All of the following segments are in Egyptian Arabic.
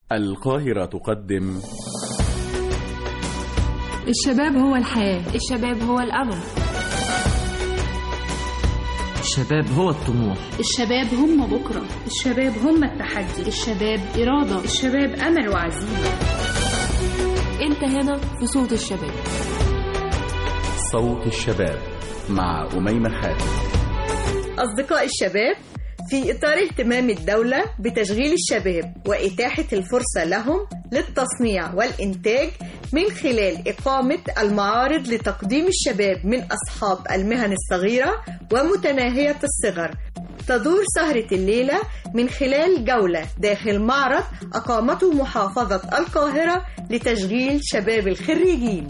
القاهرة تقدم الشباب هو الحياة الشباب هو الأمل الشباب هو الطموح الشباب هم بكرة الشباب هم التحدي الشباب إرادة الشباب أمل وعزيمة أنت هنا في صوت الشباب صوت الشباب مع أميمة حاتم أصدقاء الشباب في إطار اهتمام الدولة بتشغيل الشباب وإتاحة الفرصة لهم للتصنيع والإنتاج من خلال إقامة المعارض لتقديم الشباب من أصحاب المهن الصغيرة ومتناهية الصغر تدور سهرة الليلة من خلال جولة داخل معرض أقامته محافظة القاهرة لتشغيل شباب الخريجين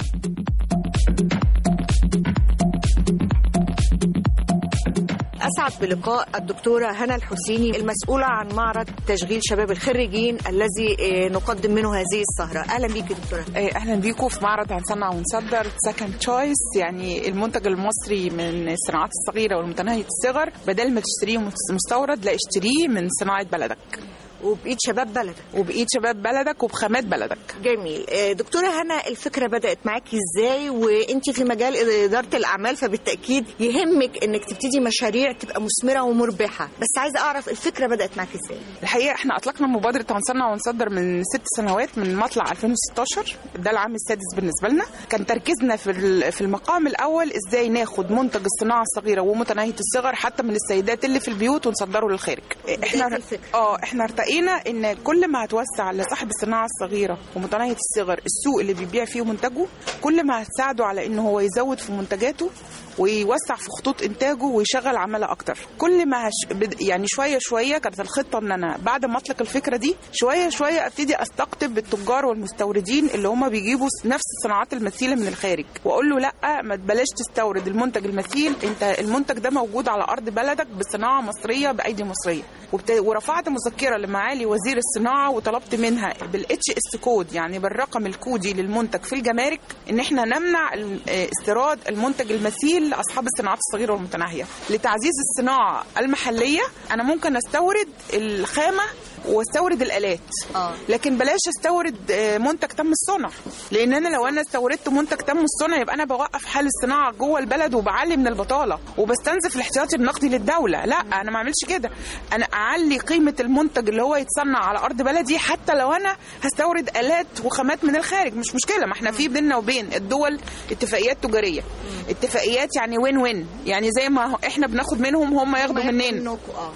أسعد بلقاء الدكتورة هنا الحسيني المسؤولة عن معرض تشغيل شباب الخريجين الذي نقدم منه هذه السهرة أهلا بيك دكتورة اهلا بيكم في معرض هنصنع ونصدر سكند تشويس يعني المنتج المصري من الصناعات الصغيره والمتناهيه الصغر بدل ما تشتريه مستورد لا اشتريه من صناعه بلدك وبإيد شباب بلدك وبايد شباب بلدك وبخامات بلدك جميل آه، دكتورة هنا الفكرة بدأت معاكي ازاي وانت في مجال إدارة الأعمال فبالتأكيد يهمك انك تبتدي مشاريع تبقى مثمرة ومربحة بس عايزة أعرف الفكرة بدأت معاكي ازاي الحقيقه احنا اطلقنا مبادره هنصنع ونصدر من ست سنوات من مطلع 2016 ده العام السادس بالنسبه لنا كان تركيزنا في ال- في المقام الاول ازاي ناخد منتج الصناعه الصغيره ومتناهيه الصغر حتى من السيدات اللي في البيوت ونصدره للخارج احنا الفكرة. اه احنا ارتقينا ان كل ما هتوسع لصاحب الصناعه الصغيره ومتناهيه الصغر السوق اللي بيبيع فيه منتجه كل ما هتساعده على ان هو يزود في منتجاته ويوسع في خطوط انتاجه ويشغل عماله اكتر كل ما هش... بد- يعني شويه شويه كانت الخطه ان انا بعد ما اطلق الفكره دي شويه شويه ابتدي استقطب التجار والمستوردين اللي هم بيجيبوا نفس الصناعات المثيله من الخارج واقول له لا ما تبلاش تستورد المنتج المثيل انت المنتج ده موجود على ارض بلدك بصناعه مصريه بايدي مصريه وبت... ورفعت مذكره لمعالي وزير الصناعه وطلبت منها بالاتش اس كود يعني بالرقم الكودي للمنتج في الجمارك ان احنا نمنع ال- آه، استيراد المنتج المثيل لاصحاب الصناعات الصغيره والمتناهيه لتعزيز الصناعه المحليه انا ممكن استورد الخامه واستورد الالات آه. لكن بلاش استورد آه، منتج تم الصنع لان انا لو انا استوردت منتج تم الصنع يبقى انا بوقف حال الصناعه جوه البلد وبعلي من البطاله وبستنزف الاحتياطي النقدي للدوله لا انا ما اعملش كده انا اعلي قيمه المنتج اللي هو يتصنع على ارض بلدي حتى لو انا هستورد الات وخامات من الخارج مش مشكله ما احنا في بيننا وبين الدول اتفاقيات تجاريه اتفاقيات يعني وين وين يعني زي ما احنا بناخد منهم هم ياخدوا مننا منكم اه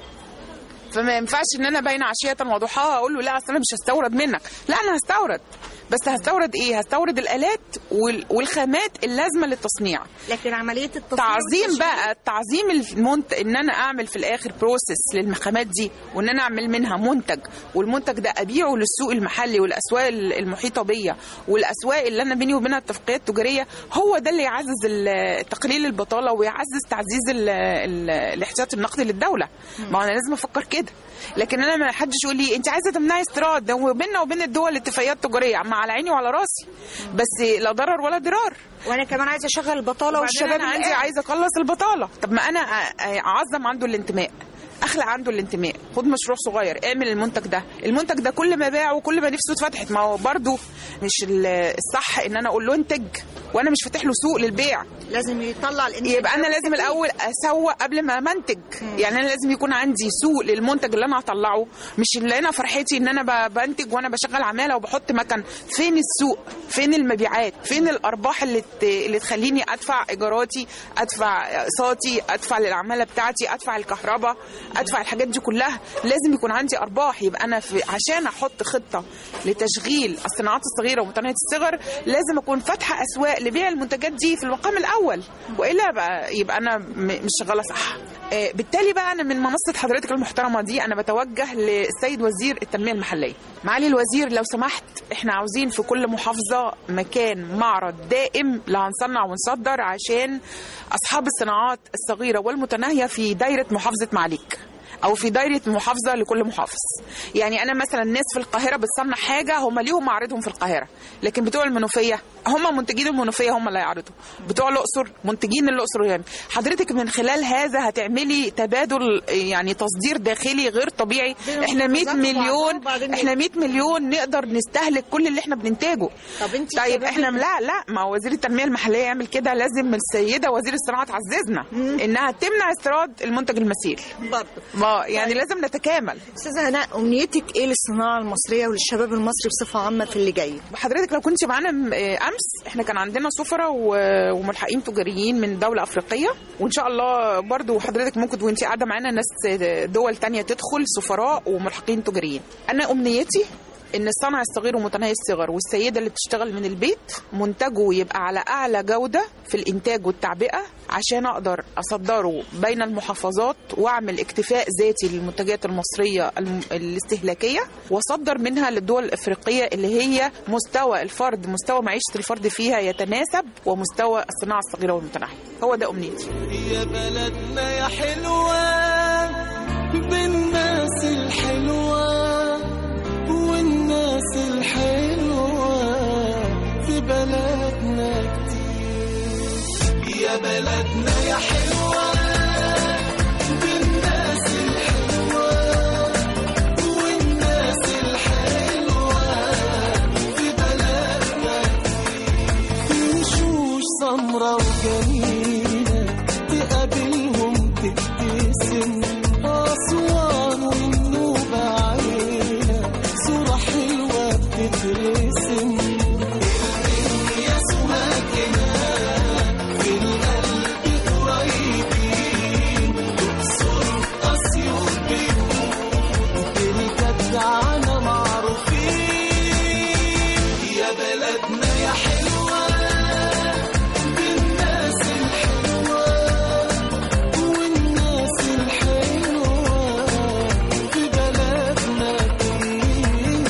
فما ينفعش ان انا باينه عشيه وضحاها اقول له لا اصل انا مش هستورد منك لا انا هستورد بس هستورد ايه هستورد الالات وال- والخامات اللازمه للتصنيع لكن عملية التصنيع تعظيم والتشغيل- بقى تعظيم المنت ان انا اعمل في الاخر بروسيس للخامات دي وان انا اعمل منها منتج والمنتج ده ابيعه للسوق المحلي والاسواق ال- المحيطه بيا والاسواق اللي انا بيني وبينها اتفاقيات تجاريه هو ده اللي يعزز ال- تقليل البطاله ويعزز تعزيز ال- ال- الاحتياط النقدي للدوله ما هو انا لازم افكر كده لكن انا ما حدش يقول لي انت عايزه تمنعي استيراد ده وبيننا وبين الدول اتفاقيات تجاريه مع على عيني وعلى راسي بس لا ضرر ولا ضرار وانا كمان عايزه اشغل البطاله وبعدين والشباب انا عندي اللي قاعد. عايزه اخلص البطاله طب ما انا أ- أ- اعظم عنده الانتماء اخلق عنده الانتماء خد مشروع صغير اعمل المنتج ده المنتج ده كل ما باع وكل ما نفسه اتفتحت ما هو برضه مش ال- الصح ان انا اقول له انتج وانا مش فاتح له سوق للبيع لازم يطلع الانتاج يبقى انا ده لازم بالتكليف. الاول اسوق قبل ما منتج يعني انا لازم يكون عندي سوق للمنتج اللي انا هطلعه مش اللي انا فرحتي ان انا ب- بنتج وانا بشغل عماله وبحط مكن فين السوق فين المبيعات فين الارباح اللي ت- اللي تخليني ادفع ايجاراتي ادفع اقساطي ادفع للعماله بتاعتي ادفع الكهرباء ادفع الحاجات دي كلها لازم يكون عندي ارباح يبقى انا في عشان احط خطه لتشغيل الصناعات الصغيره ومتناهيه الصغر لازم اكون فاتحه اسواق لبيع المنتجات دي في المقام الاول والا بقى يبقى انا م- مش شغاله صح آه، بالتالي بقى انا من منصه حضرتك المحترمه دي انا بتوجه للسيد وزير التنميه المحليه معالي الوزير لو سمحت احنا عاوزين في كل محافظه مكان معرض دائم لهنصنع ونصدر عشان اصحاب الصناعات الصغيره والمتناهيه في دايره محافظه معاليك او في دايره محافظه لكل محافظ يعني انا مثلا ناس في القاهره بتصنع حاجه هم ليهم معارضهم في القاهره لكن بتوع المنوفيه هم منتجين المنوفيه هم اللي هيعرضوا بتوع الاقصر منتجين الاقصر يعني حضرتك من خلال هذا هتعملي تبادل يعني تصدير داخلي غير طبيعي احنا 100 مليون احنا 100 مليون نقدر نستهلك كل اللي احنا بننتجه طب انت طيب شباب احنا لا لا ما هو وزير التنميه المحليه يعمل كده لازم السيده وزير الصناعه تعززنا انها تمنع استيراد المنتج المثيل برضه ما يعني لازم نتكامل استاذه هناء امنيتك ايه للصناعه المصريه وللشباب المصري بصفه عامه في اللي جاي حضرتك لو كنت معانا م- آه، امس احنا كان عندنا سفراء و- وملحقين تجاريين من دوله افريقيه وان شاء الله برضو حضرتك ممكن وانت قاعده معانا ناس آه، دول تانية تدخل سفراء وملحقين تجاريين انا امنيتي ان الصنع الصغير ومتناهي الصغر والسيده اللي بتشتغل من البيت منتجه يبقى على اعلى جوده في الانتاج والتعبئه عشان اقدر اصدره بين المحافظات واعمل اكتفاء ذاتي للمنتجات المصريه الم- الاستهلاكيه واصدر منها للدول الافريقيه اللي هي مستوى الفرد مستوى معيشه الفرد فيها يتناسب ومستوى الصناعه الصغيره والمتناهيه هو ده امنيتي يا بلدنا يا حلوة بالناس الحلوة والناس الحلوة في بلدنا كتير يا بلدنا يا حلوة بالناس الحلوة والناس الحلوة في بلدنا كتير وشوش سمرة وجميلة تقابلهم تبتسم أسوان والنوبة عينة صورة حلوة بتترسم يا سماكنا في القلب قريبين تقصر أسيوط بيوت بالجدعنة معروفين يا بلدنا يا حلوة بالناس الحلوة والناس الحلوة في بلدنا كتير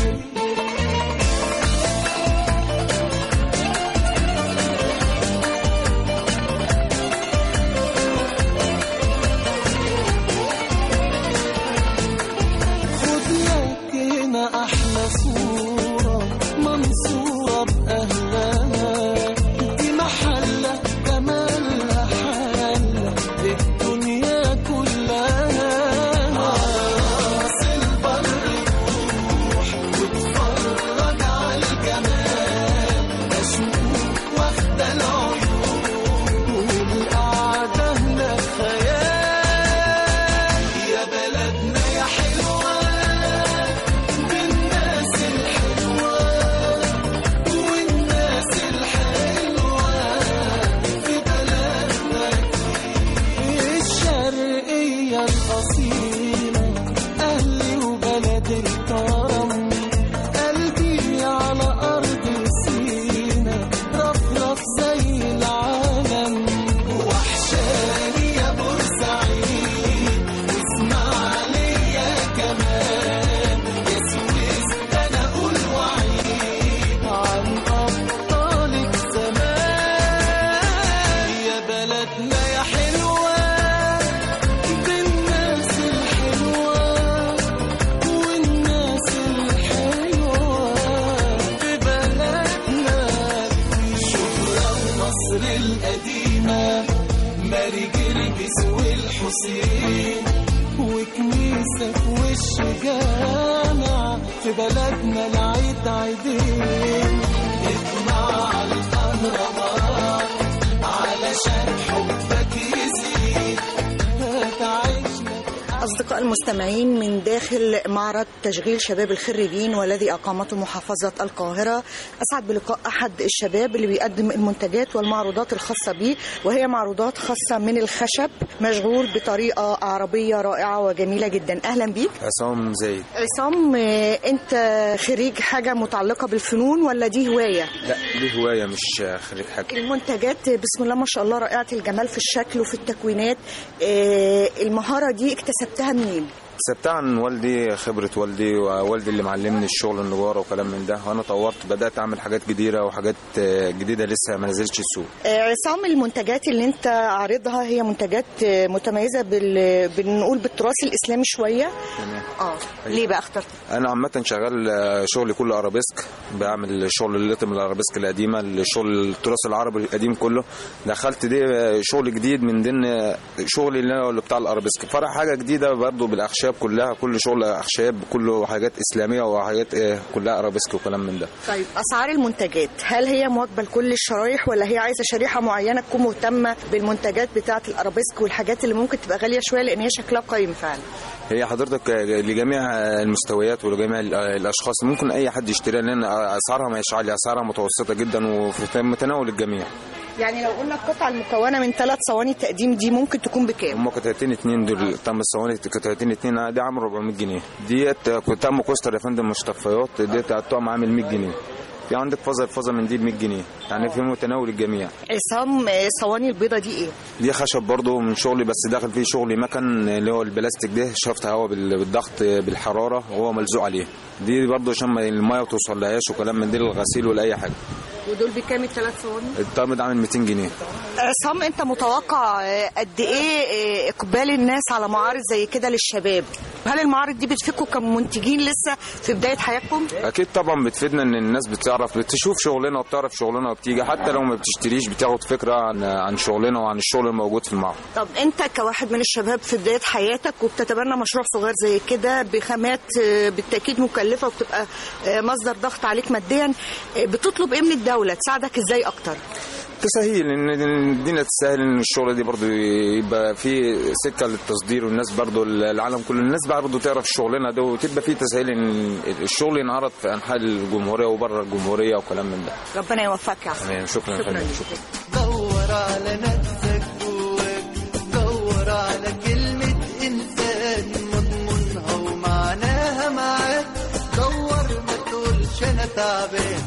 خد لك هنا احلى صورة منصورة بأهلها دي محلة جمالها حالة الدنيا كلها راس البر روح واتفرج على الجمال اشوف واخدة العيون والقعدة هنا خيال يا بلدنا يا حلوة بالناس الحلوة والناس الحلوة في بلدنا الشرقية الأصيلة أهلي وبلد الكرم قلبي على أرض سينا رفرف زي العالم وحشاني يا بورسعيد واسماعيلية كمان يا سويس ده أنا أقول وعيد عن أبطالك زمان يا بلدنا يا حلوة بالناس الحلوة والناس الحلوة في بلدنا شهرة مصر القديمة ماري جرجس والحسين وكنيسة في وش جامع في بلدنا العيد عيدين اطلع على الأهرامات علشان حبك يزيد هتعيش لك أصدقاء المستمعين من داخل معرض تشغيل شباب الخريجين والذي أقامته محافظة القاهرة أسعد بلقاء أحد الشباب اللي بيقدم المنتجات والمعروضات الخاصة به وهي معروضات خاصة من الخشب مشغول بطريقة عربية رائعة وجميلة جدا أهلا بيك عصام زايد عصام آه، أنت خريج حاجة متعلقة بالفنون ولا دي هواية؟ لا دي هواية مش خريج حاجة المنتجات بسم الله ما شاء الله رائعة الجمال في الشكل وفي التكوينات آه، المهارة دي اكتسبتها منين؟ اكتسبتها عن والدي خبرة والدي ووالدي اللي معلمني الشغل النجارة وكلام من ده وانا طورت بدأت اعمل حاجات جديدة وحاجات آه، جديدة لسه ما نزلتش السوق آه، عصام المنتجات اللي انت عارضها هي منتجات آه، متميزه بال... بنقول بالتراث الاسلامي شويه تمام اه ليه بقى اخترت انا عامه شغال آه، شغلي كله ارابيسك بعمل شغل الليتم الارابيسك القديمه الشغل التراث العربي القديم كله دخلت دي آه، شغل جديد من ضمن آه، شغلي اللي هو اللي بتاع الارابيسك فرع حاجه جديده برضو بالاخشاب كلها كل شغل اخشاب كله حاجات اسلاميه وحاجات آه، كلها ارابيسك وكلام من ده طيب اسعار المنتجات هل هي مواكبه لكل الشرايح ولا هي عايزه شريحه معينه تكون مهتمه بالمنتجات بتاعه الارابيسك والحاجات اللي ممكن تبقى غاليه شويه لان هي شكلها قايم فعلا هي حضرتك لجميع المستويات ولجميع الاشخاص ممكن اي حد يشتريها لان اسعارها مش عاليه اسعارها متوسطه جدا وفي متناول الجميع يعني لو قلنا القطعه المكونه من ثلاث صواني تقديم دي ممكن تكون بكام هم قطعتين اتنين دول تم الصواني قطعتين اتنين دي عامل 400 جنيه ديت تم كوستر يا فندم مشتفيات ديت الطقم عامل 100 جنيه في عندك فازه الفازه من دي ب 100 جنيه يعني في متناول الجميع عصام آه، صواني البيضه دي ايه دي خشب برضو من شغلي بس داخل فيه شغل مكن اللي هو البلاستيك ده شفط هواء بال- بالضغط بالحراره وهو ملزوق عليه دي برضو عشان ما الميه ما توصلهاش وكلام من دي للغسيل ولا اي حاجه ودول بكام الثلاث صواني الطقم ده عامل 200 جنيه عصام انت متوقع آه، قد ايه آه، اقبال الناس على معارض زي كده للشباب هل المعارض دي بتفيدكم كمنتجين لسه في بدايه حياتكم اكيد طبعا بتفيدنا ان الناس بتعرف بتشوف شغلنا وبتعرف شغلنا وبتيجي حتى لو ما بتشتريش بتاخد فكره عن عن شغلنا وعن الشغل الموجود في المعرض طب انت كواحد من الشباب في بدايه حياتك وبتتبنى مشروع صغير زي كده بخامات آه، بالتاكيد مكلفه وبتبقى آه، مصدر ضغط عليك ماديا آه، بتطلب ايه من الدوله تساعدك ازاي اكتر تسهيل ان الدنيا تسهل ان الشغل دي برضو يبقى في سكه للتصدير والناس برضو العالم كله الناس برضو تعرف شغلنا ده وتبقى في تسهيل ان الشغل ينعرض في انحاء الجمهوريه وبره الجمهوريه وكلام من ده ربنا يوفقك يا عصام تمام شكرا يا فندم شكرا دور على نفسك جواك دور على كلمة إنسان مضمونها ومعناها معاك دور ما تقولش أنا تعبان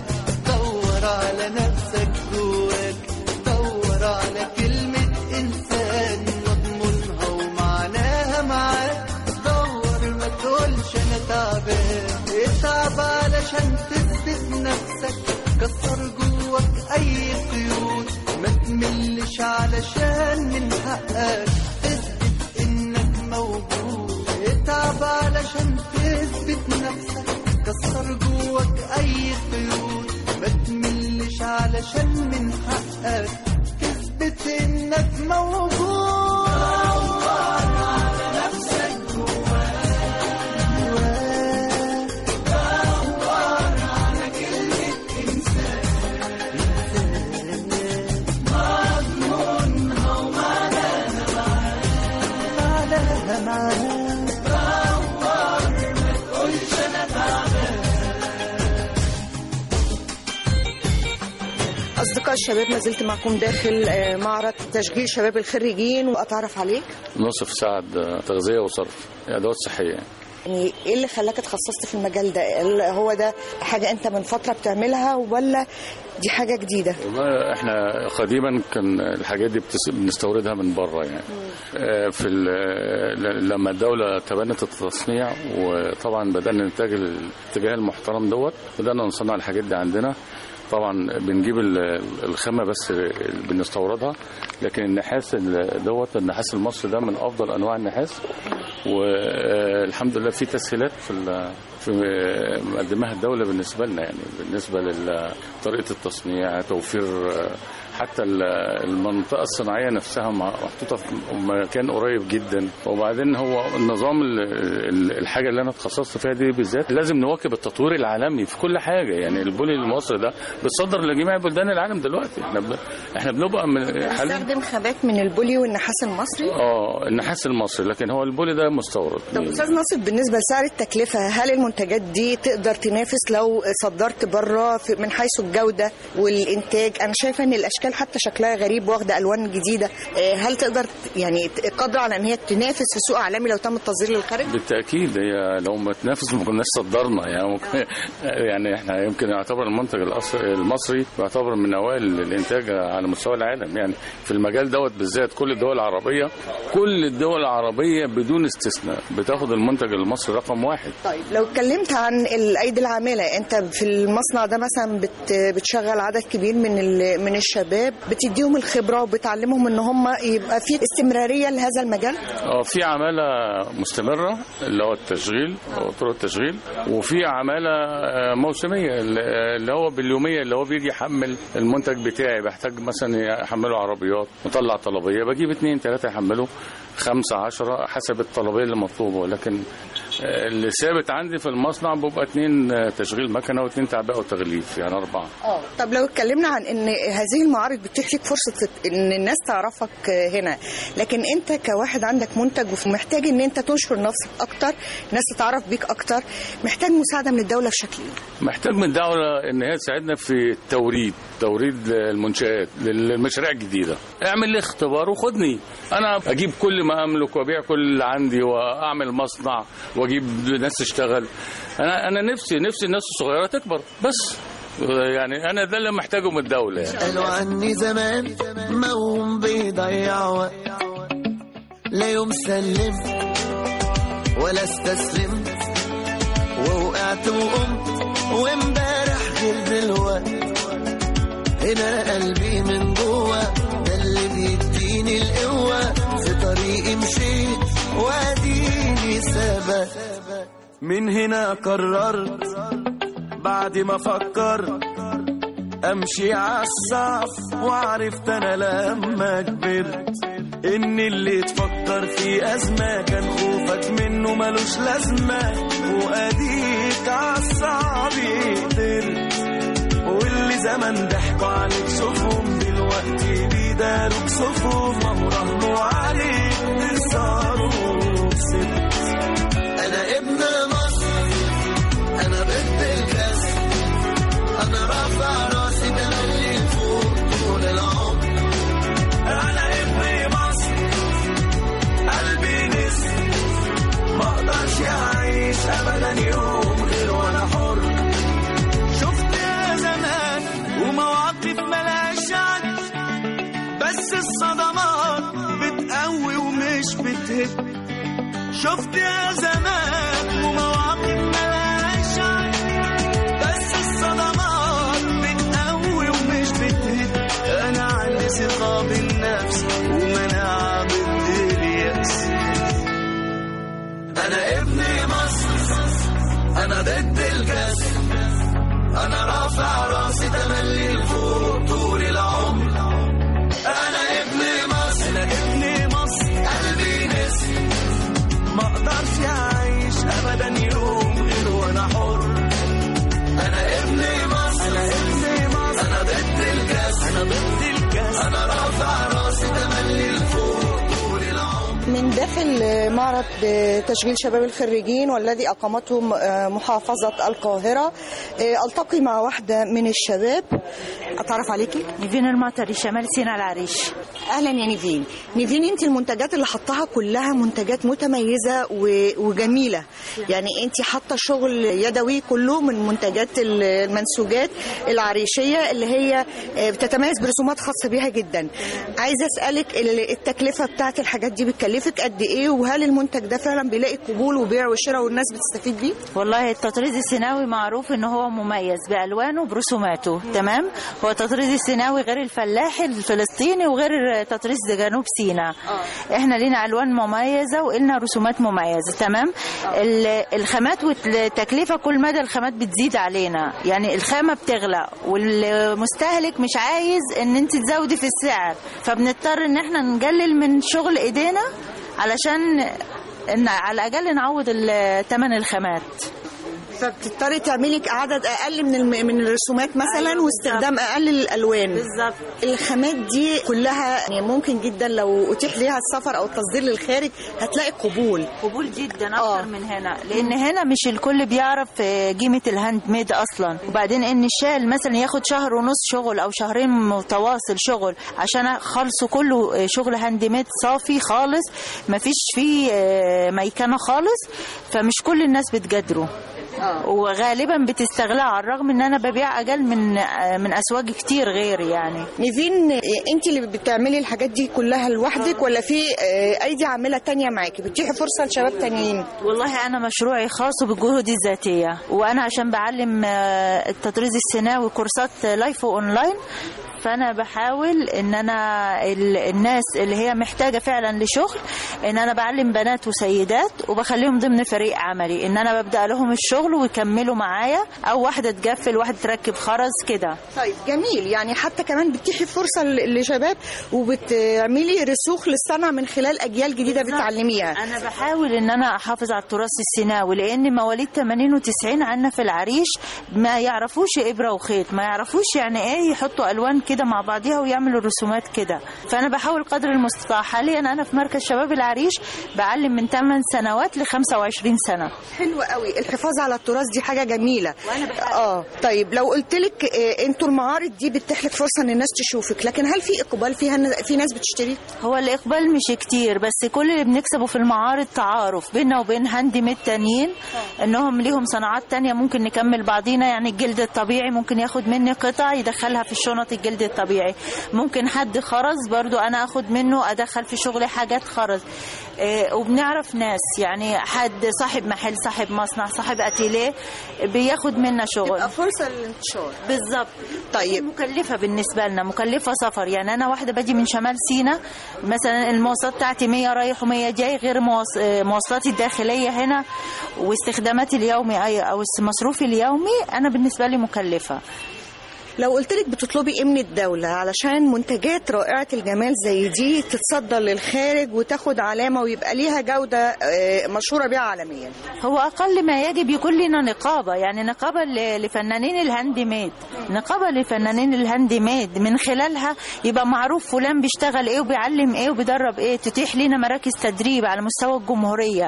دور على نفسك جواك دور على كلمة إنسان مضمونها ومعناها معاك دور ما تقولش أنا تعبان اتعب علشان تثبت نفسك كسر جواك أي قيود ما تملش علشان من حقك تثبت إنك موجود اتعب علشان تثبت نفسك كسر جواك أي قيود ما تملش علشان من حقك تثبت إنك موجود على نفسك جواك دور على كلمة إنسان مضمونها ومعناها معناها معاك دور ما تقولش أنا تعبان اصدقاء الشباب ما زلت معكم داخل آه، معرض تشغيل شباب الخريجين واتعرف عليك نصف ساعد آه، تغذية وصرف أدوات صحية يعني ايه اللي خلاك اتخصصت في المجال ده ال- هو ده حاجه انت من فتره بتعملها ولا دي حاجه جديده والله احنا قديما كان الحاجات دي بتس- بنستوردها من بره يعني آه، في ال- ل- لما الدولة تبنت التصنيع وطبعا بدأنا نتجه الاتجاه المحترم دوت بدأنا نصنع الحاجات دي عندنا طبعا بنجيب ال- الخامة بس بنستوردها لكن النحاس ال- دوت النحاس المصري ده من أفضل أنواع النحاس والحمد لله في تسهيلات في ال- في مقدمها الدولة بالنسبة لنا يعني بالنسبة لطريقة التصنيع توفير آه، حتى ال- المنطقة الصناعية نفسها محطوطة في مكان قريب جدا وبعدين هو النظام ال- ال- الحاجة اللي أنا اتخصصت فيها دي بالذات لازم نواكب التطوير العالمي في كل حاجة يعني البولي المصري ده بتصدر لجميع بلدان العالم دلوقتي احنا ب... احنا بنبقى من حاليا بتستخدم خامات من البولي والنحاس المصري اه النحاس المصري لكن هو البولي ده مستورد طب استاذ ناصر بالنسبه لسعر التكلفه هل المنتجات دي تقدر تنافس لو صدرت بره في- من حيث الجوده والانتاج انا شايفه ان الاشكال اشكال حتى شكلها غريب واخده الوان جديده آه، هل تقدر يعني قادره على ان هي تنافس في سوق عالمي لو تم التصدير للخارج بالتاكيد هي لو ما تنافس ما كناش صدرنا يعني ممكن يعني احنا يمكن يعتبر المنتج الأص- المصري يعتبر من اوائل الانتاج على مستوى العالم يعني في المجال دوت بالذات كل الدول العربيه كل الدول العربيه بدون استثناء بتاخد المنتج المصري رقم واحد طيب لو اتكلمت عن الايدي العامله انت في المصنع ده مثلا بت بتشغل عدد كبير من ال- من الشباب بتديهم الخبره وبتعلمهم ان هم يبقى في استمراريه لهذا المجال اه في عماله مستمره اللي هو التشغيل او طرق التشغيل وفي عماله آه، موسميه اللي هو باليوميه اللي هو بيجي يحمل المنتج بتاعي بحتاج مثلا يحملوا عربيات مطلع طلبيه بجيب اثنين ثلاثه يحملوا خمسة عشرة حسب الطلبية اللي مطلوبة ولكن آه، اللي ثابت عندي في المصنع بيبقى اثنين آه، تشغيل مكنة واثنين تعبئة وتغليف يعني أربعة اه طب لو اتكلمنا عن ان هذه المعارض بتتيح لك فرصه ان الناس تعرفك هنا لكن انت كواحد عندك منتج ومحتاج ان انت تنشر نفسك اكتر الناس تتعرف بيك اكتر محتاج مساعده من الدوله بشكل ايه محتاج من الدولة إن هي تساعدنا في التوريد توريد المنشآت للمشاريع الجديدة اعمل لي اختبار وخدني أنا أجيب كل ما أملك وأبيع كل اللي عندي وأعمل مصنع وأجيب ناس تشتغل أنا أنا نفسي نفسي الناس الصغيرة تكبر بس يعني أنا ده اللي محتاجه من الدولة يعني. قالوا عني زمان موهوم بيضيع وقت لا يوم سلمت ولا استسلمت ووقعت وقمت وامبارح غير دلوقت هنا قلبي من جوه ده اللي بيديني القوة في طريقي مشيت واديني ثبت من هنا قررت بعد ما فكرت امشي عالصعب وعرفت انا لما كبرت ان اللي تفكر في ازمه كان خوفك منه ملوش لازمه واديك عالصعب قدرت واللي زمان ضحكوا عليك شوفهم دلوقتي بيداروك صفهم وهو رهنوا عليك تخسروا كسبت انا ابن مصر انا ضد الكسر انا رافع راسي تملي فوق طول العمر انا ابن مصر قلبي نسر ما اقدرش اعيش ابدا يوم غير وانا حر شفت يا زمان ومواقف ملهاش عد بس الصدمات بتقوي ومش بتهد شفت يا زمان ومواقف ملهاش عد بس الصدمات بتقوي ومش بتهد انا عندي ثقة بالنفس ومناعة ضد اليأس انا ابن مصر انا ضد الكسر انا رافع راسي تملي لفوق طول العمر انا ابن مصر انا ابن مصر قلبي نسر ما اقدرش اعيش ابدا يوم غير وانا حر انا ابن مصر انا ابن مصر انا ضد الكاس انا ضد الكاس انا رافع راسي تملي لفوق طول العمر من داخل معرض تشغيل شباب الخريجين والذي أقامته محافظة القاهرة ألتقي مع واحدة من الشباب أتعرف عليكي؟ نيفين المطري شمال سينا العريش أهلا يا نيفين نيفين أنت المنتجات اللي حطها كلها منتجات متميزة و- وجميلة يعني أنت حاطة شغل يدوي كله من منتجات المنسوجات العريشية اللي هي بتتميز برسومات خاصة بيها جدا عايزة أسألك ال- التكلفة بتاعت الحاجات دي بتكلفك قد إيه وهل المنتج ده فعلا بيلاقي قبول وبيع وشراء والناس بتستفيد بيه؟ والله التطريز السيناوي معروف ان هو مميز بالوانه وبرسوماته تمام هو التطريز السيناوي غير الفلاحي الفلسطيني وغير تطريز جنوب سيناء احنا لينا الوان مميزه ولنا رسومات مميزه تمام ال- الخامات والتكلفه كل مدى الخامات بتزيد علينا يعني الخامه بتغلى والمستهلك مش عايز ان انت تزودي في السعر فبنضطر ان احنا نقلل من شغل ايدينا علشان ان على الاقل نعوض ال- ثمن الخامات فبتضطري تعملي عدد اقل من الم... من الرسومات مثلا أيوة واستخدام اقل للالوان بالظبط الخامات دي كلها يعني ممكن جدا لو اتيح ليها السفر او التصدير للخارج هتلاقي قبول قبول جدا اكتر من هنا لان هنا مش الكل بيعرف آه، قيمه الهاند ميد اصلا وبعدين ان الشال مثلا ياخد شهر ونص شغل او شهرين متواصل شغل عشان اخلصه كله آه، شغل هاند ميد صافي خالص مفيش فيه آه، ميكنه خالص فمش كل الناس بتقدره وغالبا بتستغلها على الرغم ان انا ببيع اقل من آه، من اسواق كتير غيري يعني نيفين انت اللي بتعملي الحاجات دي كلها لوحدك ولا في آه، ايدي عامله تانية معاكي بتتيحي فرصه لشباب تانيين والله انا مشروعي خاص بالجهود الذاتيه وانا عشان بعلم آه، التطريز السيناوي كورسات لايف اونلاين فانا بحاول ان انا ال- الناس اللي هي محتاجه فعلا لشغل ان انا بعلم بنات وسيدات وبخليهم ضمن فريق عملي ان انا ببدا لهم الشغل ويكملوا معايا او واحده تقفل واحده تركب خرز كده طيب جميل يعني حتى كمان بتتيحي فرصه ل- لشباب وبتعملي رسوخ للصنع من خلال اجيال جديده بتعلميها انا بحاول ان انا احافظ على التراث السيناوي لان مواليد 80 و90 عندنا في العريش ما يعرفوش ابره وخيط ما يعرفوش يعني ايه يحطوا الوان كده مع بعضيها ويعملوا رسومات كده فانا بحاول قدر المستطاع حاليا انا في مركز شباب العريش بعلم من 8 سنوات ل 25 سنه حلو قوي الحفاظ على التراث دي حاجه جميله اه طيب لو قلت لك آه، انتوا المعارض دي بتتيح لك فرصه ان الناس تشوفك لكن هل في اقبال فيها إن في ناس بتشتري هو الإقبال مش كتير بس كل اللي بنكسبه في المعارض تعارف بيننا وبين هاند ميد تانيين إنهم ليهم صناعات تانية ممكن نكمل بعضينا يعني الجلد الطبيعي ممكن ياخد مني قطع يدخلها في الشنط الجلد الطبيعي ممكن حد خرز برضو أنا أخد منه أدخل في شغلي حاجات خرز إيه، وبنعرف ناس يعني حد صاحب محل صاحب مصنع صاحب أتيليه بياخد منا شغل تبقى فرصه للانتشار بالظبط طيب مكلفة بالنسبة لنا مكلفة سفر يعني أنا واحدة باجي من شمال سينا مثلا المواصلات بتاعتي 100 رايح و100 جاي غير مواص- آه، مواصلاتي الداخلية هنا واستخداماتي اليومي أي- أو مصروفي اليومي أنا بالنسبة لي مكلفة لو قلت لك بتطلبي ايه من الدولة علشان منتجات رائعة الجمال زي دي تتصدر للخارج وتاخد علامة ويبقى ليها جودة آه، مشهورة بيها عالميا هو أقل ما يجب يكون لنا نقابة يعني نقابة ل- لفنانين الهاند ميد نقابة لفنانين الهاند ميد من خلالها يبقى معروف فلان بيشتغل ايه وبيعلم ايه وبيدرب ايه تتيح لنا مراكز تدريب على مستوى الجمهورية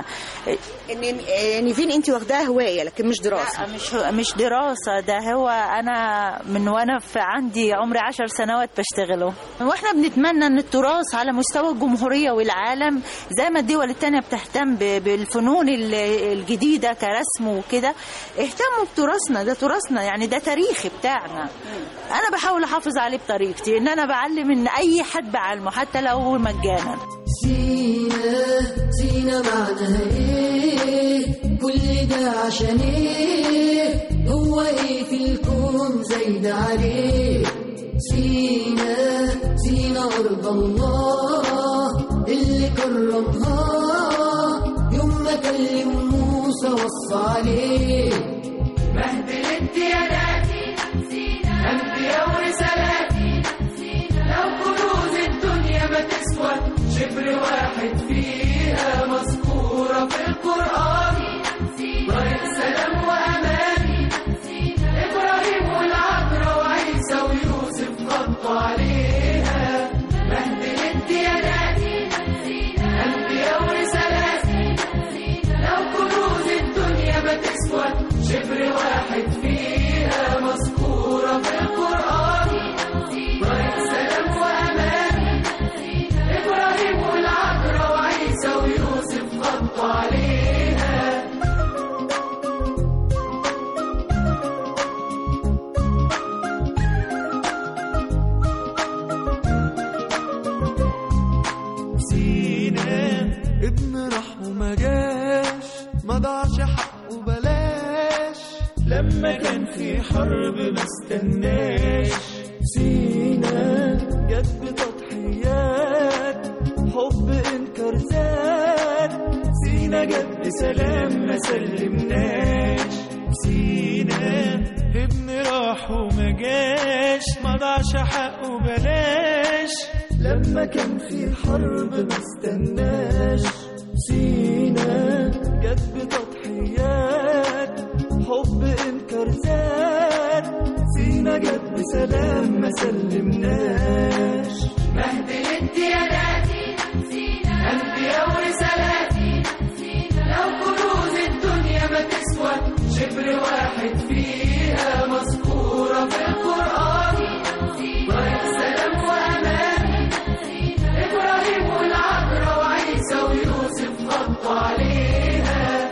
ان آه، نيفين انت واخداها هواية لكن مش دراسة لا مش مش دراسة ده هو أنا من وأنا في عندي عمري عشر سنوات بشتغله وإحنا بنتمنى إن التراث على مستوى الجمهورية والعالم زي ما الدول التانية بتهتم ب- بالفنون ال- الجديدة كرسم وكده اهتموا بتراثنا ده تراثنا يعني ده تاريخي بتاعنا أنا بحاول أحافظ عليه بطريقتي إن أنا بعلم إن أي حد بعلمه حتى لو مجانا سينا سينا معناها ايه كل ده عشان ايه هو ايه في الكون زايد عليه سينا سينا ارض الله اللي كرمها يوم ما كلم موسى وصى عليه مهد الامتيازات أنبياء ورسالاتي لو كنوز الدنيا ما تسوى شبر واحد فيها مذكورة في القرآن طريق سلام وأمان إبراهيم والعذراء وعيسى ويوسف خطوا عليها مهد الامتيازات أنبياء ورسالاتي لو كنوز الدنيا ما تسوى شبر واحد فيها مذكورة في القرآن طريق سلام وأمان إبراهيم والعذراء وعيسى ويوسف خطوا عليها سينا ابن راح وما جاش ما ضاعش حقه بلاش لما كان في حرب ما استناش سينا جت بتضحيات حب انكر زاد سينا جت بسلام ما سلمناش سينا ابن راح وما جاش ما ضاعش حقه بلاش لما كان في حرب ما استناش سينا جت بتضحيات حب سفينة جت بسلام ما سلمناش مهد الديانات أنبياء ورسالاتي لو كنوز الدنيا ما تسوى شبر واحد فيها مذكورة في القرآن طريق سلام وأمان إبراهيم والعذراء وعيسى ويوسف خطوا عليها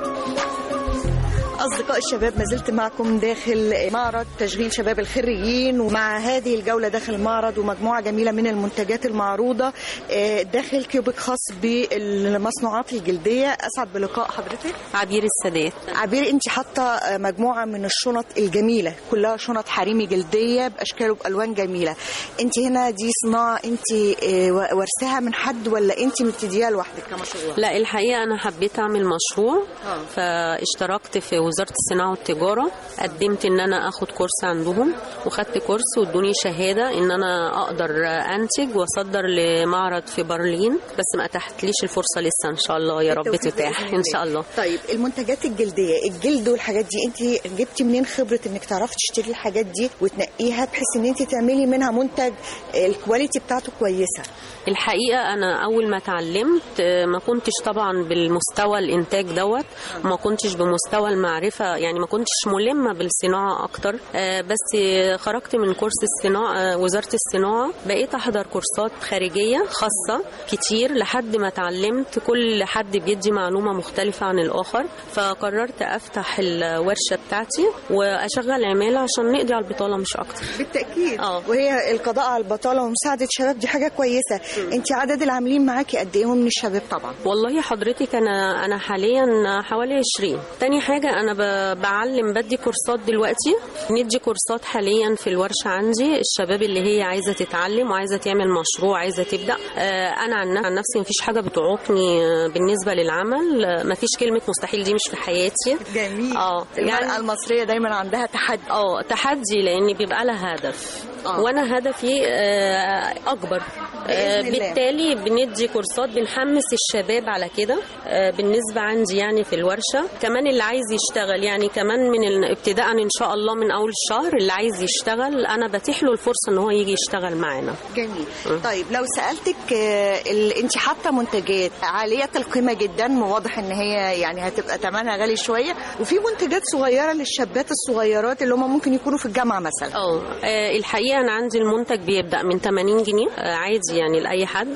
أصدقاء الشباب ما زلت معكم داخل معرض تشغيل شباب الخريجين ومع هذه الجولة داخل المعرض ومجموعة جميلة من المنتجات المعروضة آه، داخل كيوبك خاص بالمصنوعات الجلدية أسعد بلقاء حضرتك عبير السادات عبير انت حاطه آه، مجموعه من الشنط الجميله كلها شنط حريمي جلديه باشكال وبالوان جميله انت هنا دي صناعه انت آه، ورثاها من حد ولا انت مبتديها لوحدك كمشروع لا الحقيقة أنا حبيت أعمل مشروع آه. فاشتركت في وزارة الصناعة والتجارة قدمت إن أنا أخد كورس عندهم وخدت كورس وادوني شهادة إن أنا أقدر أنتج وأصدر لمعرض في برلين بس ما أتاحتليش الفرصة لسه إن شاء الله يا رب بالتوفيق تتاح بإذن إن الله. شاء الله طيب المنتجات الجلديه الجلد والحاجات دي انت جبتي منين خبره انك تعرفي تشتري الحاجات دي وتنقيها بحيث ان انت تعملي منها منتج آه، الكواليتي بتاعته كويسه الحقيقة أنا أول ما اتعلمت آه، ما كنتش طبعا بالمستوى الإنتاج دوت ما كنتش بمستوى المعرفة يعني ما كنتش ملمة بالصناعة أكتر آه، بس آه، خرجت من كورس الصناعة آه، وزارة الصناعة بقيت أحضر كورسات خارجية خاصة كتير لحد ما اتعلمت كل حد بيدي معلومة مختلفة عن الآخر فقررت أفتح الورشة بتاعتي وأشغل عمالة عشان نقضي على البطالة مش أكتر بالتاكيد اه وهي القضاء على البطاله ومساعده الشباب دي حاجه كويسه انت عدد العاملين معاكي قد ايه هم من الشباب طبعا والله حضرتك انا انا حاليا حوالي 20 تاني حاجه انا ب- بعلم بدي كورسات دلوقتي ندي كورسات حاليا في الورشه عندي الشباب اللي هي عايزه تتعلم وعايزه تعمل مشروع عايزه تبدا آه، انا عن عن نفسي مفيش حاجه بتعوقني آه، بالنسبه للعمل آه، مفيش كلمه مستحيل دي مش في حياتي جميل اه المرأة المصرية دايما عندها تحدي اه تحدي لان بيبقى لها هدف آه. وانا هدفي آه، اكبر آه، بإذن الله. بالتالي بندي كورسات بنحمس الشباب على كده آه، بالنسبه عندي يعني في الورشه كمان اللي عايز يشتغل يعني كمان من ال- ابتداء ان شاء الله من اول الشهر اللي عايز يشتغل انا بتيح له الفرصه ان هو يجي يشتغل معانا جميل طيب لو سألتك آه، ال... انت حاطة منتجات عالية القيمة جدا واضح ان هي يعني هتبقى ثمنها غالي شوية وفي منتجات صغيرة للشابات الصغيرات اللي هم ممكن يكونوا في الجامعة مثلا اه آه، الحقيقه انا عندي المنتج بيبدا من 80 جنيه آه، عادي يعني لاي حد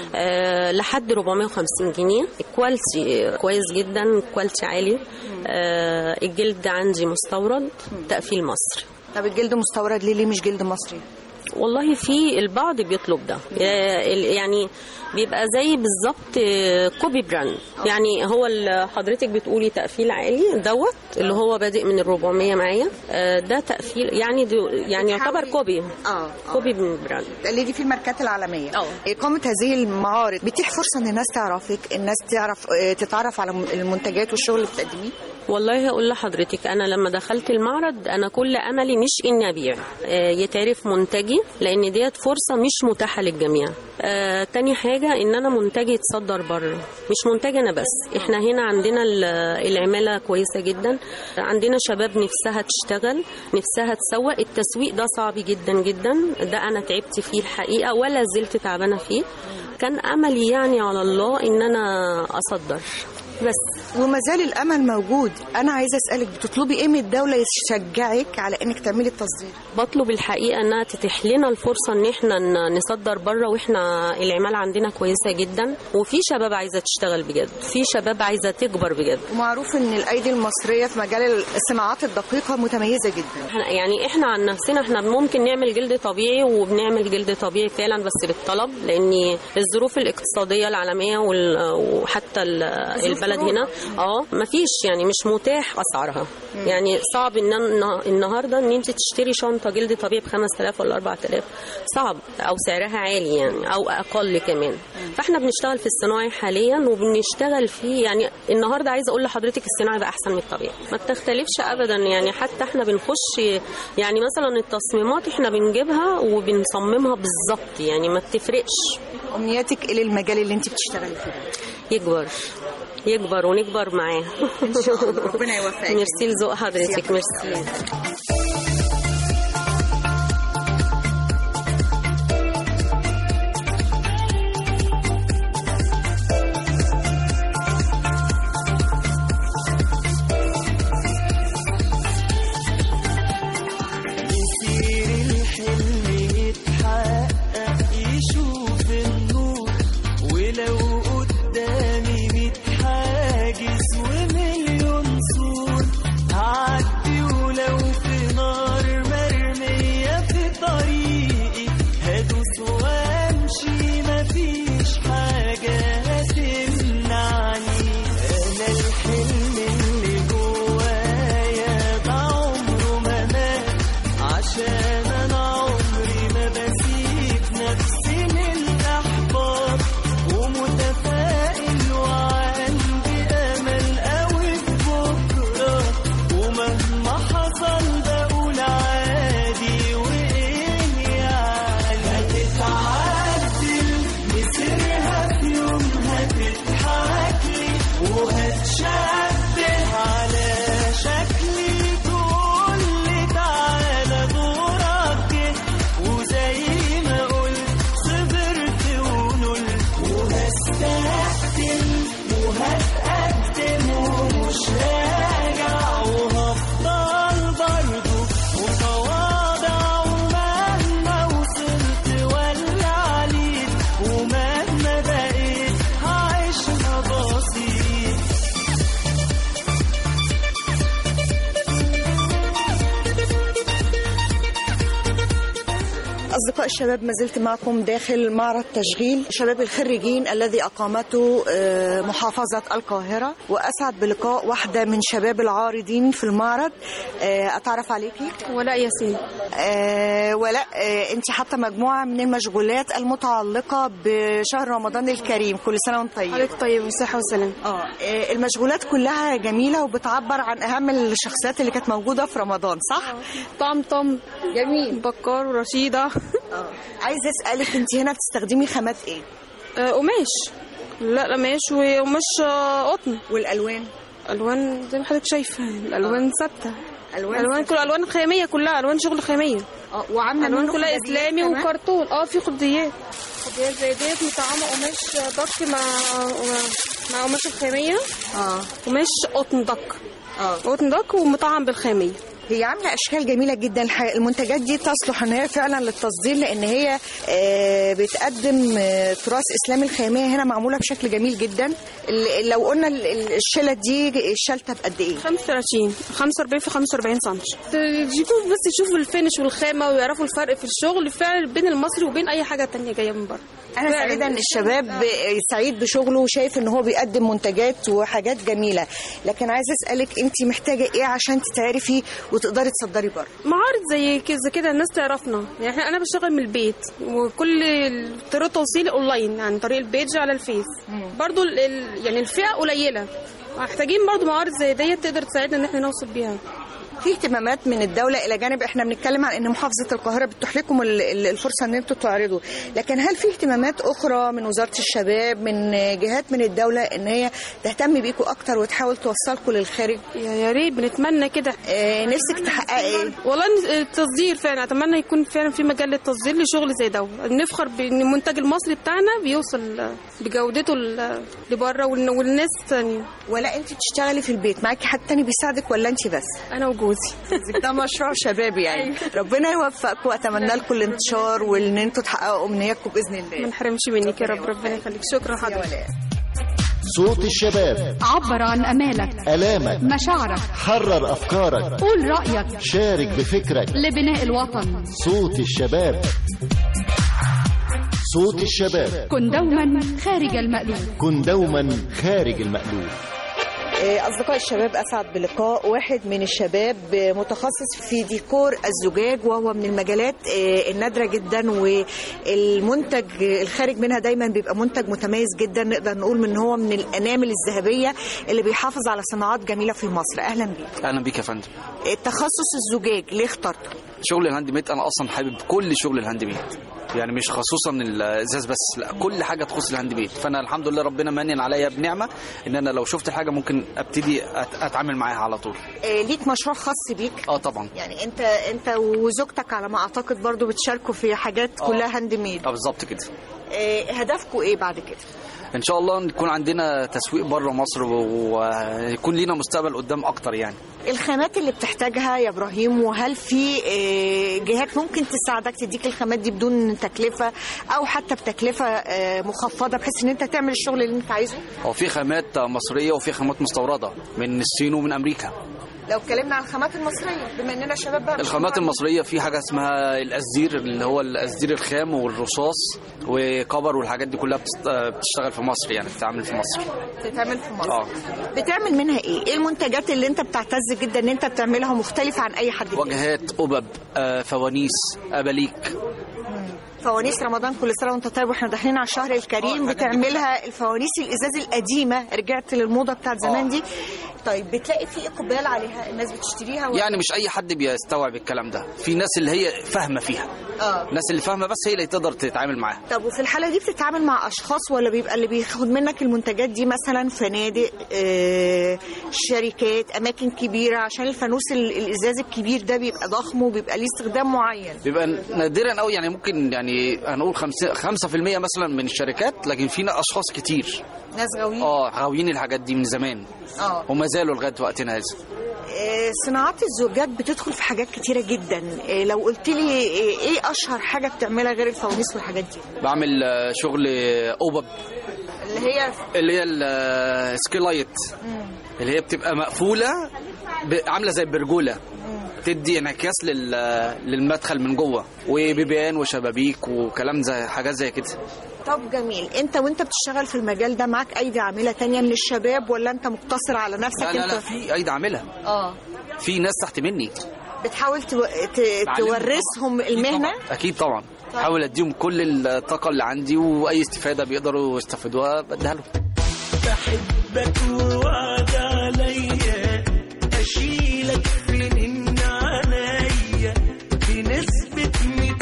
آه، لحد 450 جنيه الكواليتي كويس جدا كواليتي عالي آه، الجلد عندي مستورد تقفيل مصري طب الجلد مستورد ليه ليه مش جلد مصري والله في البعض بيطلب ده آه، ال- يعني بيبقى زي بالظبط آه، كوبي براند يعني هو اللي حضرتك بتقولي تقفيل عالي دوت اللي هو بادئ من ال 400 معايا آه، ده تقفيل يعني دو يعني يعتبر كوبي اه كوبي من براند اللي دي في الماركات العالمية إقامة هذه المعارض بتيح فرصة إن الناس تعرفك الناس تعرف آه، تتعرف على المنتجات والشغل اللي بتقدميه والله هقول لحضرتك انا لما دخلت المعرض انا كل املي مش اني ابيع آه، يتعرف منتجي لان ديت فرصه مش متاحه للجميع آه، تاني حاجه ان انا منتجي يتصدر بره مش منتج انا بس احنا هنا عندنا ال- العماله كويسه جدا عندنا شباب نفسها تشتغل نفسها تسوق التسويق ده صعب جدا جدا ده انا تعبت فيه الحقيقه ولا زلت تعبانه فيه كان املي يعني على الله ان انا اصدر بس وما زال الامل موجود انا عايزه اسالك بتطلبي ايه من الدوله يشجعك على انك تعملي التصدير بطلب الحقيقه انها تتيح لنا الفرصه ان احنا ن- نصدر بره واحنا العماله عندنا كويسه جدا وفي شباب عايزه تشتغل بجد في شباب عايزه تكبر بجد ومعروف ان الايدي المصريه في مجال الصناعات الدقيقه متميزه جدا إحنا- يعني احنا عن نفسنا احنا ممكن نعمل جلد طبيعي وبنعمل جلد طبيعي فعلا بس بالطلب لان الظروف الاقتصاديه العالميه وال- وحتى ال- البلد هنا اه مفيش يعني مش متاح اسعارها يعني صعب ان أنا- النهارده ان انت تشتري شنطه جلد طبيعي ب 5000 ولا 4000 صعب او سعرها عالي يعني او اقل كمان فاحنا بنشتغل في الصناعي حاليا وبنشتغل فيه يعني النهارده عايزه اقول لحضرتك الصناعي بقى احسن من الطبيعي ما بتختلفش ابدا يعني حتى احنا بنخش يعني مثلا التصميمات احنا بنجيبها وبنصممها بالظبط يعني ما بتفرقش امنياتك ايه للمجال اللي انت بتشتغلي فيه يكبر يكبر ونكبر معاه ان شاء الله ربنا يوفقك ميرسي لذوق حضرتك ميرسي أصدقاء الشباب ما زلت معكم داخل معرض تشغيل شباب الخريجين الذي أقامته آه، محافظة القاهرة وأسعد بلقاء واحدة من شباب العارضين في المعرض آه، أتعرف عليكي؟ ولاء ياسين آه، ولا آه، أنت حتى مجموعة من المشغولات المتعلقة بشهر رمضان الكريم كل سنة وأنت طيب عليك طيب بالصحة والسلام آه آه، المشغولات كلها جميلة وبتعبر عن أهم الشخصيات اللي كانت موجودة في رمضان صح؟ طمطم جميل بكار ورشيدة عايزة أسألك أنت هنا بتستخدمي خامات إيه؟ آه، قماش لا قماش وقماش آه، قطن والألوان ألوان زي ما حضرتك شايفة الألوان ثابتة ألوان ألوان كل ألوان خيامية كلها ألوان شغل خيامية اه وعاملة ألوان منه كلها خداديات إسلامي كمان؟ وكرتون اه في خديات خديات زي ديت مطعمة قماش دك مع مع قماش الخيامية اه قماش قطن دك اه قطن دك ومطعم بالخيامية هي عامله اشكال جميله جدا الحقيقة المنتجات دي تصلح ان هي فعلا للتصدير لان هي آه، بتقدم آه، تراث اسلامي الخياميه هنا معموله بشكل جميل جدا ال- لو قلنا ال- ال- الشلت دي الشلته بقد ايه 35 45 في 45 سم يجيبوا بس يشوفوا الفينش والخامه ويعرفوا الفرق في الشغل فعلا بين المصري وبين اي حاجه تانية جايه من بره انا فعلاً. سعيده ان الشباب سعيد بشغله وشايف ان هو بيقدم منتجات وحاجات جميله لكن عايزه اسالك انت محتاجه ايه عشان تتعرفي وتقدري تصدري بره معارض زي كده كده الناس تعرفنا يعني إحنا- انا بشتغل من البيت وكل طريقه توصيلي اونلاين عن طريق البيج على الفيس برضو ال- ال- يعني الفئه قليله محتاجين برضو معارض زي ديت تقدر تساعدنا ان احنا نوصل بيها في اهتمامات من الدولة إلى جانب إحنا بنتكلم عن إن محافظة القاهرة بتتيح لكم ال- ال- الفرصة إن أنتوا تعرضوا، لكن هل في اهتمامات أخرى من وزارة الشباب من جهات من الدولة إن هي تهتم بيكم أكتر وتحاول توصلكم للخارج؟ يا يا ريت بنتمنى كده آه نفسك تحققي إيه؟ والله إن- التصدير فعلا اتمنى يكون فعلا في مجال للتصدير لشغل زي ده نفخر بان المنتج المصري بتاعنا بيوصل بجودته ل- لبره والن- والناس الثانيه ولا أنت بتشتغلي في البيت معاكي حد تاني بيساعدك ولا أنت بس؟ انا وجوزي ده مشروع شبابي يعني ربنا يوفقكم وأتمنى لكم الانتشار وإن أنتوا تحققوا أمنياتكم بإذن الله ما نحرمش منك يا رب ربنا يخليك شكرا حضرتك صوت الشباب عبر عن أمالك آلامك مشاعرك حرر أفكارك قول رأيك شارك بفكرك لبناء الوطن صوت الشباب صوت الشباب كن دوما خارج المألوف كن دوما خارج المألوف آه، أصدقاء الشباب أسعد بلقاء واحد من الشباب آه، متخصص في ديكور الزجاج وهو من المجالات آه، النادرة جدا والمنتج الخارج منها دايما بيبقى منتج متميز جدا نقدر نقول من هو من الأنامل الذهبية اللي بيحافظ على صناعات جميلة في مصر أهلا بيك اهلا بيك يا فندم التخصص الزجاج ليه اخترته؟ شغل الهاند ميد انا اصلا حابب كل شغل الهاند ميد يعني مش خصوصا الازاز بس لا كل حاجه تخص الهاند ميد فانا الحمد لله ربنا منن عليا بنعمه ان انا لو شفت حاجه ممكن ابتدي أت- اتعامل معاها على طول آه، ليك مشروع خاص بيك؟ اه طبعا يعني انت انت وزوجتك على ما اعتقد برضو بتشاركوا في حاجات آه. كلها هاند ميد اه بالظبط كده آه، هدفكم ايه بعد كده؟ ان شاء الله نكون عندنا تسويق بره مصر و- ويكون لينا مستقبل قدام اكتر يعني الخامات اللي بتحتاجها يا ابراهيم وهل في آه، جهات ممكن تساعدك تديك الخامات دي بدون تكلفه او حتى بتكلفه آه، مخفضه بحيث ان انت تعمل الشغل اللي انت عايزه هو في خامات مصريه وفي خامات مستورده من الصين ومن امريكا لو اتكلمنا عن الخامات المصريه بما اننا شباب بقى مش الخامات المصريه في حاجه اسمها القصدير اللي هو القصدير الخام والرصاص وكبر والحاجات دي كلها بتست- بتشتغل في مصر يعني بتتعمل في مصر بتتعمل في مصر اه بتعمل منها ايه؟ ايه المنتجات اللي انت بتعتز جدا ان انت بتعملها مختلفه عن اي حد تاني؟ واجهات قبب آه، فوانيس اباليك فوانيس رمضان كل سنه وانت طيب واحنا داخلين على الشهر الكريم بتعملها الفوانيس الازاز القديمه رجعت للموضه بتاعت زمان دي طيب بتلاقي في اقبال عليها الناس بتشتريها ولا- يعني مش اي حد بيستوعب الكلام ده في ناس اللي هي فاهمه فيها اه الناس اللي فاهمه بس هي اللي تقدر تتعامل معاها طب وفي الحاله دي بتتعامل مع اشخاص ولا بيبقى اللي بياخد منك المنتجات دي مثلا فنادق آه، شركات اماكن كبيره عشان الفانوس ال- الازاز الكبير ده بيبقى ضخم وبيبقى ليه استخدام معين بيبقى نادرا قوي يعني ممكن يعني هنقول 5% 5% مثلا من الشركات لكن فينا اشخاص كتير ناس غاويين اه غاويين الحاجات دي من زمان اه وما زالوا لغايه وقتنا هذا آه، صناعات الزجاج بتدخل في حاجات كتيرة جدا آه، لو قلت لي آه، ايه اشهر حاجة بتعملها غير الفوانيس والحاجات دي بعمل آه، شغل اوبب اللي هي اللي هي السكيلايت اللي هي بتبقى مقفوله ب- عامله زي البرجوله تدي انعكاس لل... للمدخل من جوه وبيبان وشبابيك وكلام زي حاجات زي كده طب جميل انت وانت بتشتغل في المجال ده معاك ايدي عامله تانية من الشباب ولا انت مقتصر على نفسك لا لا انت لا في ايد عاملها اه في ناس تحت مني بتحاول تو... ت... تورثهم المهنه اكيد طبعا حاول اديهم كل الطاقه اللي عندي واي استفاده بيقدروا يستفيدوها بديها لهم بحبك ووعد عليا اشيلك فين عليا بنسبة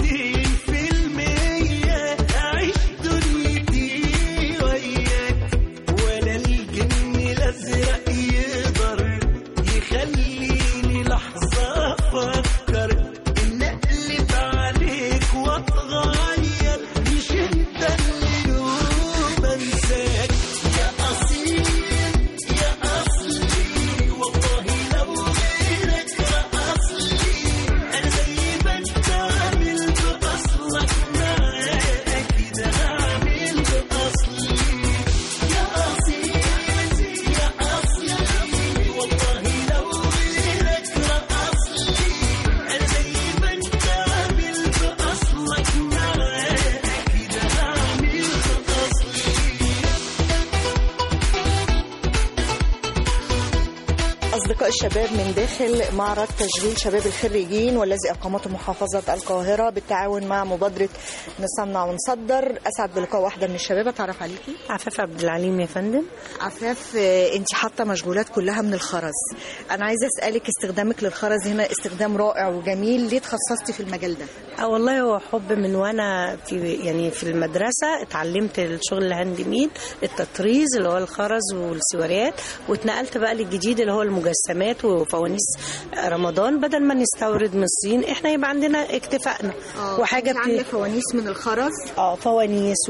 200% اعيش دنيتي وياك ولا الجن الازرق يقدر يخليني لحظة افكر ان اقلب عليك واتغير مش انت اللي يوم انساك يا اصيل يا اصلي والله لو غيرك اصلي انا زي ما انت عامل باصلك معاك اكيد هعمل باصلي يا اصيل يا اصلي والله لو غيرك اصلي انا زي ما انت عامل باصلك معاك اكيد هعمل باصلي أصدقاء الشباب من داخل معرض تشغيل شباب الخريجين والذي أقامته محافظة القاهرة بالتعاون مع مبادرة نصنع ونصدر أسعد بلقاء واحدة من الشباب أتعرف عليكي عفاف عبد العليم يا فندم عفاف آه، أنت حاطة مشغولات كلها من الخرز أنا عايزة أسألك استخدامك للخرز هنا استخدام رائع وجميل ليه تخصصتي في المجال ده؟ اه والله هو حب من وانا في يعني في المدرسه اتعلمت الشغل الهاند ميد التطريز اللي هو الخرز والسواريات واتنقلت بقى للجديد اللي هو المجسمات وفوانيس رمضان بدل ما نستورد من الصين احنا يبقى عندنا اكتفائنا وحاجه أنت عاملة فوانيس من الخرز اه فوانيس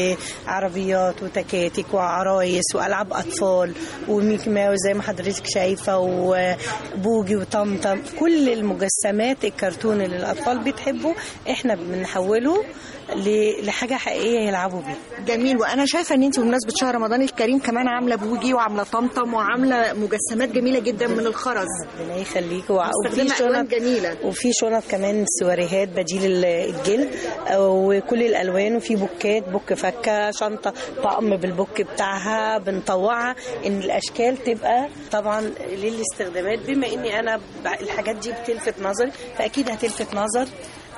وعربيات وتكاتك وعرايس والعاب اطفال وميكي ماوس زي ما حضرتك شايفه وبوجي وطمطم كل المجسمات الكرتون اللي الاطفال بتحبه احنا بنحوله ل- لحاجه حقيقيه يلعبوا بيها جميل وانا شايفه ان انت بمناسبه شهر رمضان الكريم كمان عامله بوجي وعامله طمطم وعامله مجسمات جميله جدا من الخرز ربنا يخليك وع- وفي مستخدمة ألوان شنط جميله وفي شنط كمان سواريهات بديل ال- الجلد آه، وكل الالوان وفي بوكات بوك فكه شنطه طقم بالبوك بتاعها بنطوعها ان الاشكال تبقى طبعا للاستخدامات بما اني انا ب- الحاجات دي بتلفت نظري فاكيد هتلفت نظر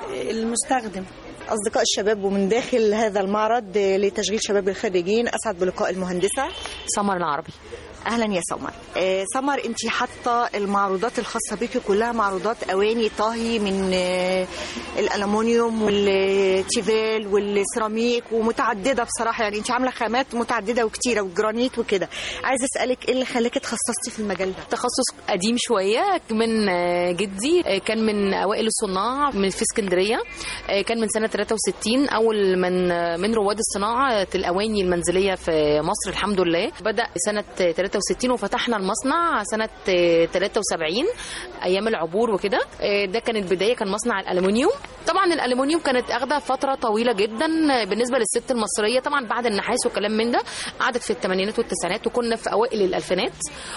المستخدم أصدقاء الشباب ومن داخل هذا المعرض لتشغيل شباب الخريجين أسعد بلقاء المهندسة سمر العربي أهلا يا سمر آه، سمر أنت حاطة المعروضات الخاصة بك كلها معروضات أواني طهي من آه، الألمونيوم والتيفال والسيراميك ومتعددة بصراحة يعني أنت عاملة خامات متعددة وكتيرة والجرانيت وكده عايزة أسألك إيه اللي خلاكي تخصصتي في المجال ده تخصص قديم شويه من آه، جدي آه، كان من اوائل الصناع من في اسكندريه آه، كان من سنه 63 اول من آه، من رواد الصناعه الاواني المنزليه في مصر الحمد لله بدا سنه 63 وفتحنا المصنع سنه آه، 73 ايام العبور وكده آه، ده كانت بدايه كان مصنع الالومنيوم طبعا الالومنيوم كانت اخده فتره طويله جدا آه، بالنسبه للست المصريه طبعا بعد النحاس وكلام من ده قعدت في الثمانينات والتسعينات وكنا في اوائل الالفينات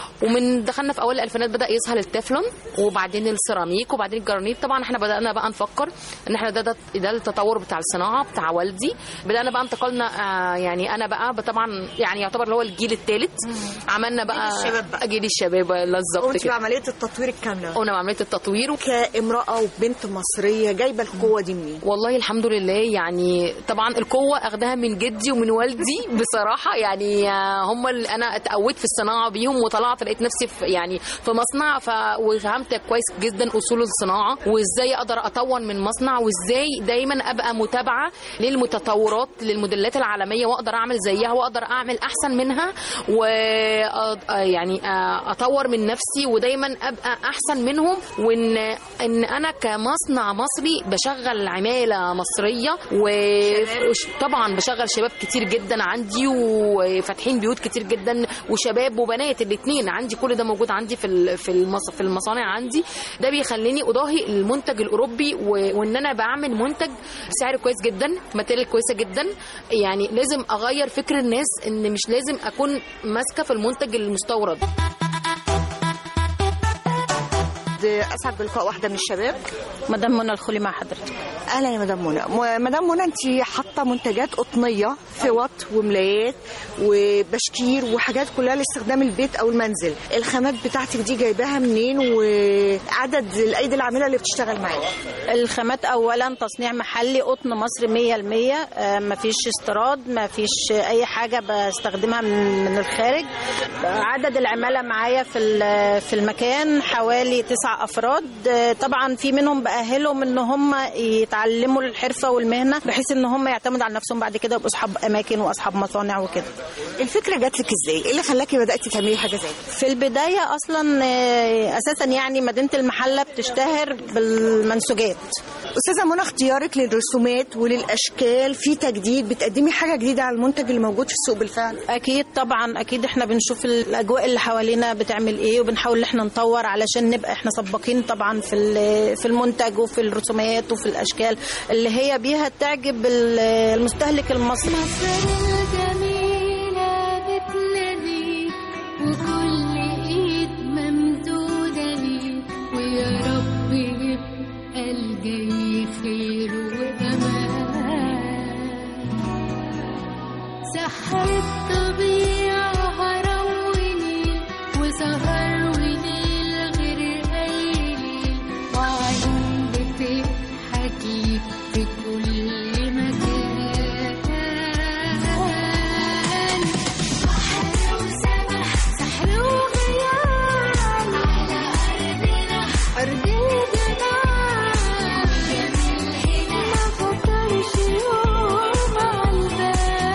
ومن دخلنا في اوائل الالفينات بدا يظهر التeflon وبعدين السيراميك وبعدين الجرانيت طبعا احنا بدانا بقى نفكر ان احنا ده ده, ده التطور بتاع الصناعه بتاع والدي بدانا بقى انتقلنا آه يعني انا بقى طبعا يعني يعتبر اللي هو الجيل الثالث عملنا بقى جيل الشباب بقى. جيل الشباب بالظبط وأنت كده بعملية التطوير الكاملة قلنا بعمليه التطوير كامرأة وبنت مصرية جايبة القوة دي منين؟ والله الحمد لله يعني طبعا القوه اخدها من جدي ومن والدي بصراحه يعني آه، هم اللي انا اتقويت في الصناعه بيهم وطلعت لقيت نفسي في يعني في مصنع ف وفهمت كويس جدا اصول الصناعه وازاي اقدر اطور من مصنع وازاي دايما ابقى متابعه للمتطورات للموديلات العالميه واقدر اعمل زيها واقدر اعمل احسن منها و آه، يعني آه، اطور من نفسي ودايما ابقى احسن منهم وان ان انا كمصنع مصري بشغل عماله مصريه وطبعا بشغل شباب كتير جدا عندي وفاتحين بيوت كتير جدا وشباب وبنات الاثنين عندي كل ده موجود عندي في ال- في المص- في المصانع عندي ده بيخليني اضاهي المنتج الاوروبي و- وان انا بعمل منتج بسعر كويس جدا ماتيريال كويسه جدا يعني لازم اغير فكر الناس ان مش لازم اكون ماسكه في المنتج المستورد اسعد بلقاء واحده من الشباب مدام منى الخولي مع حضرتك اهلا يا مدام منى م- مدام منى انت حاطه منتجات قطنيه فوط وملايات وبشكير وحاجات كلها لاستخدام البيت او المنزل الخامات بتاعتك دي جايباها منين وعدد الايدي العامله اللي بتشتغل معاك الخامات اولا تصنيع محلي قطن مصر 100% آه، مفيش استيراد مفيش اي حاجه بستخدمها من من الخارج عدد العماله معايا في ال- في المكان حوالي تسع افراد آه، طبعا في منهم باهلهم ان هم يتعلموا الحرفه والمهنه بحيث ان هم يعتمدوا على نفسهم بعد كده يبقوا اصحاب اماكن واصحاب مصانع وكده الفكره جات لك ازاي ايه اللي خلاكي بداتي تعملي حاجه زي كده في البدايه اصلا آه، اساسا يعني مدينه المحله بتشتهر بالمنسوجات استاذه منى اختيارك للرسومات وللاشكال في تجديد بتقدمي حاجه جديده على المنتج اللي موجود في السوق بالفعل اكيد طبعا اكيد احنا بنشوف الاجواء اللي حوالينا بتعمل ايه وبنحاول ان احنا نطور علشان نبقى احنا سباقين طبعا في ال- في المنتج وفي الرسومات وفي الاشكال اللي هي بيها تعجب ال- المستهلك المصري جميلة بتلاقيك وكل ايد ممدودة ليك ويا رب يبقى الجاي خير وامان سحر الطبيعة هرم ونيل وسهر ونيل غير أي ليل وعيون بتضحك ليك في كل مكان بحر وسمح سحر وغيان على أرضنا أرض الجمال جميل هنا ما فكرش يوم عالبال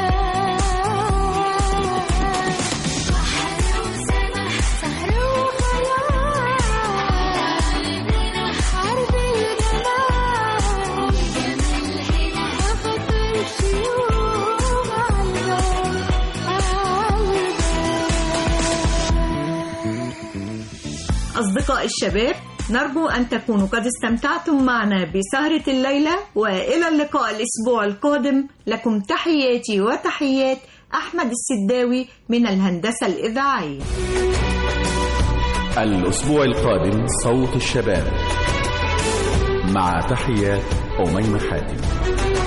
بحر وسمح سحر وخيال على أرضنا أرض الجمال جميل هنا ما فكرش يوم عالبال أصدقاء الشباب نرجو أن تكونوا قد استمتعتم معنا بسهرة الليلة وإلى اللقاء الأسبوع القادم لكم تحياتي وتحيات أحمد السداوي من الهندسة الإذاعية الأسبوع القادم صوت الشباب مع تحيات أميمة حاتم